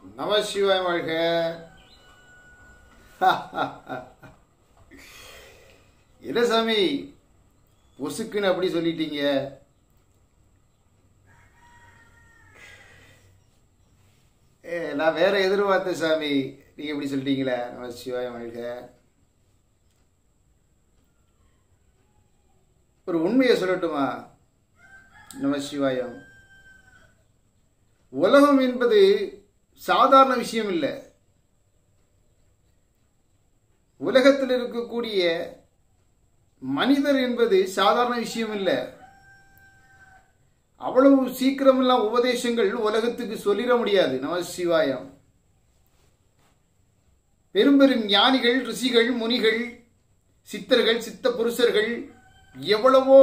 நம சிவாய வாழ்க என்ன சாமி பொசுக்குன்னு அப்படி சொல்லிட்டீங்க ஏ, நான் வேற எதிர்பார்த்தேன் சாமி நீங்க இப்படி சொல்லிட்டீங்களே நம சிவாய வாழ்க ஒரு உண்மையை சொல்லட்டுமா நம சிவாயம் உலகம் என்பது சாதாரண விஷயம் இல்லை உலகத்தில் இருக்கக்கூடிய மனிதர் என்பது சாதாரண விஷயம் இல்லை அவ்வளவு சீக்கிரமெல்லாம் உபதேசங்கள் உலகத்துக்கு சொல்லிட முடியாது நம சிவாயம் பெரும் பெரும் ஞானிகள் ரிஷிகள் முனிகள் சித்தர்கள் சித்த புருஷர்கள் எவ்வளவோ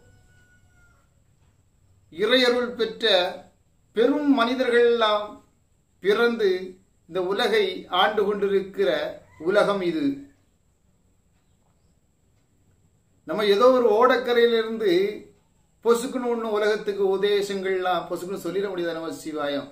இறையருள் பெற்ற பெரும் மனிதர்கள் எல்லாம் பிறந்து இந்த உலகை ஆண்டு கொண்டிருக்கிற உலகம் இது நம்ம ஏதோ ஒரு ஓடக்கரையிலிருந்து பொசுக்குன்னு ஒன்று உலகத்துக்கு உபதேசங்கள்லாம் பொசுக்குன்னு சொல்லிட முடியாது நம்ம சிவாயம்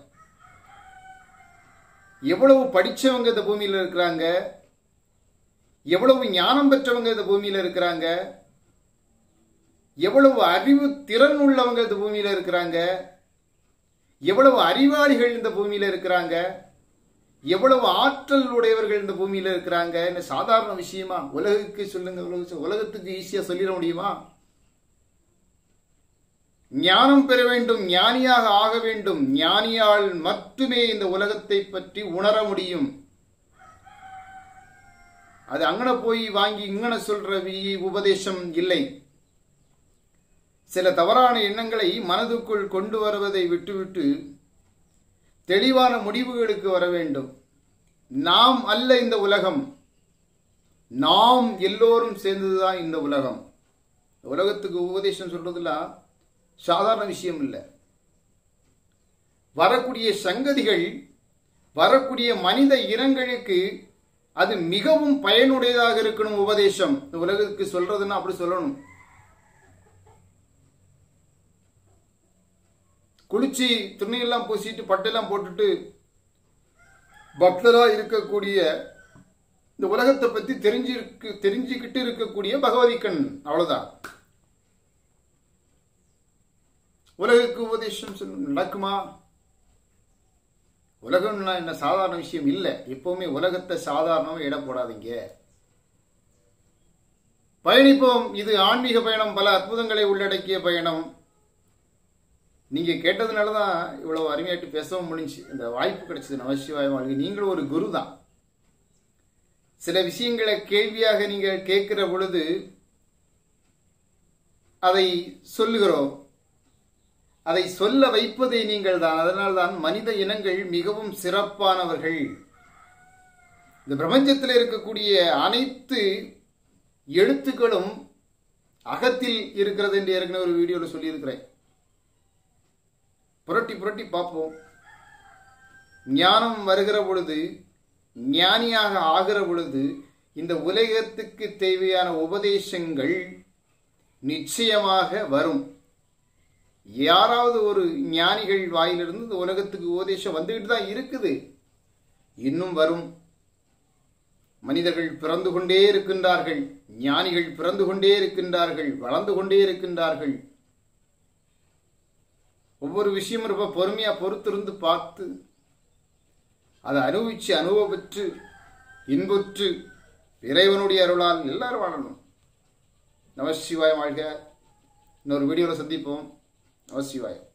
எவ்வளவு படிச்சவங்க இந்த பூமியில இருக்கிறாங்க எவ்வளவு ஞானம் பெற்றவங்க இந்த பூமியில இருக்கிறாங்க எவ்வளவு அறிவு திறன் உள்ளவங்க இந்த பூமியில இருக்கிறாங்க எவ்வளவு அறிவாளிகள் இந்த பூமியில இருக்கிறாங்க எவ்வளவு ஆற்றல் உடையவர்கள் இந்த பூமியில இருக்கிறாங்க என்ன சாதாரண விஷயமா உலகுக்கு சொல்லுங்க உலக- உலகத்துக்கு ஈஸியா சொல்லிட முடியுமா ஞானம் பெற வேண்டும் ஞானியாக ஆக வேண்டும் ஞானியால் மட்டுமே இந்த உலகத்தை பற்றி உணர முடியும் அது அங்கன போய் வாங்கி இங்கன சொல்ற வி- உபதேசம் இல்லை சில தவறான எண்ணங்களை மனதுக்குள் கொண்டு வருவதை விட்டுவிட்டு தெளிவான முடிவுகளுக்கு வர வேண்டும் நாம் அல்ல இந்த உலகம் நாம் எல்லோரும் சேர்ந்ததுதான் இந்த உலகம் உலகத்துக்கு உபதேசம் சொல்றதுலாம் சாதாரண விஷயம் இல்லை வரக்கூடிய சங்கதிகள் வரக்கூடிய மனித இனங்களுக்கு அது மிகவும் பயனுடையதாக இருக்கணும் உபதேசம் இந்த உலகத்துக்கு சொல்றதுன்னா அப்படி சொல்லணும் குளிச்சு துணியெல்லாம் பூசிட்டு பட்டெல்லாம் போட்டுட்டு பக்தரா இருக்கக்கூடிய இந்த உலகத்தை பத்தி தெரிஞ்சிருக்கு தெரிஞ்சுக்கிட்டு இருக்கக்கூடிய பகவதிக்கண் அவ்வளவுதான் உலகுக்கு உபதேசம் சொல்ல நடக்குமா உலகம்னா என்ன சாதாரண விஷயம் இல்லை எப்பவுமே உலகத்தை சாதாரணமா இட போடாதீங்க பயணிப்போம் இது ஆன்மீக பயணம் பல அற்புதங்களை உள்ளடக்கிய பயணம் நீங்க கேட்டதுனால தான் இவ்வளவு அருமையாட்டு பேசவும் முடிஞ்சு இந்த வாய்ப்பு கிடைச்சது நமசிவாய வாழ்க்கை நீங்களும் ஒரு குரு தான் சில விஷயங்களை கேள்வியாக நீங்க கேட்கிற பொழுது அதை சொல்லுகிறோம் அதை சொல்ல வைப்பதே நீங்கள் தான் அதனால்தான் மனித இனங்கள் மிகவும் சிறப்பானவர்கள் இந்த பிரபஞ்சத்தில் இருக்கக்கூடிய அனைத்து எழுத்துக்களும் அகத்தில் இருக்கிறது என்று ஏற்கனவே ஒரு வீடியோவில் சொல்லியிருக்கிறேன் புரட்டி புரட்டி பார்ப்போம் ஞானம் வருகிற பொழுது ஞானியாக ஆகிற பொழுது இந்த உலகத்துக்கு தேவையான உபதேசங்கள் நிச்சயமாக வரும் யாராவது ஒரு ஞானிகள் வாயிலிருந்து இந்த உலகத்துக்கு உபதேசம் வந்துகிட்டு தான் இருக்குது இன்னும் வரும் மனிதர்கள் பிறந்து கொண்டே இருக்கின்றார்கள் ஞானிகள் பிறந்து கொண்டே இருக்கின்றார்கள் வளர்ந்து கொண்டே இருக்கின்றார்கள் ஒவ்வொரு விஷயமும் ரொம்ப பொறுமையா பொறுத்திருந்து பார்த்து அதை அனுபவிச்சு அனுபவப்பெற்று இன்புற்று இறைவனுடைய அருளால் எல்லாரும் வாழணும் நமசிவாயம் வாழ்க இன்னொரு வீடியோவில் சந்திப்போம் நமசிவாயம்